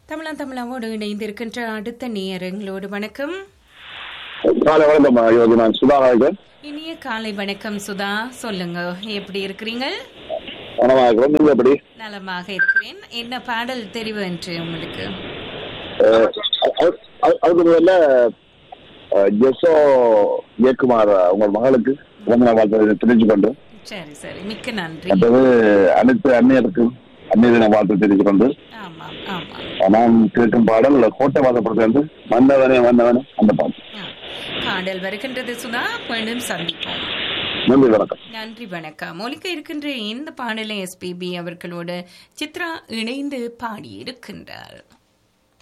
தமிழா தமிழாவோடு இணைந்திருக்கின்ற அடுத்த நேயரங்களோடு வணக்கம் காலை வணக்கம் யோகி நான் சுதாகர் இனிய காலை வணக்கம் சுதா சொல்லுங்க எப்படி இருக்கிறீங்க வணக்கம் இருக்கிறோம் நீங்க எப்படி நலமாக இருக்கிறேன் என்ன பாடல் தெரிவு என்று உங்களுக்கு அஹ், அது- அது- அதுக்கு முதல்ல அஹ், ஜெசோ ஜெயக்குமார் உங்கள் மகளுக்கு பிறந்த வாழ்த்து தெரிஞ்சு கொண்டு சரி சரி மிக்க நன்றி மற்றது அனைத்து அந்நியருக்கு அந்நிய தின வாழ்த்து தெரிஞ்சு கொண்டு ஆமாம் ஆமாம் நான் கேட்கும் பாடல் கோட்டை வாதப்படுத்து மன்னவனே மன்னவனே அந்த பாட்டு ஆ. பாடல் வருகின்றது சுதா மீண்டும் சந்திப்போம் நன்றி வணக்கம் நன்றி வணக்கம் ஒலிக்க இருக்கின்ற இந்த பாடலை எஸ்பிபி அவர்களோடு சித்ரா இணைந்து பாடியிருக்கின்றார்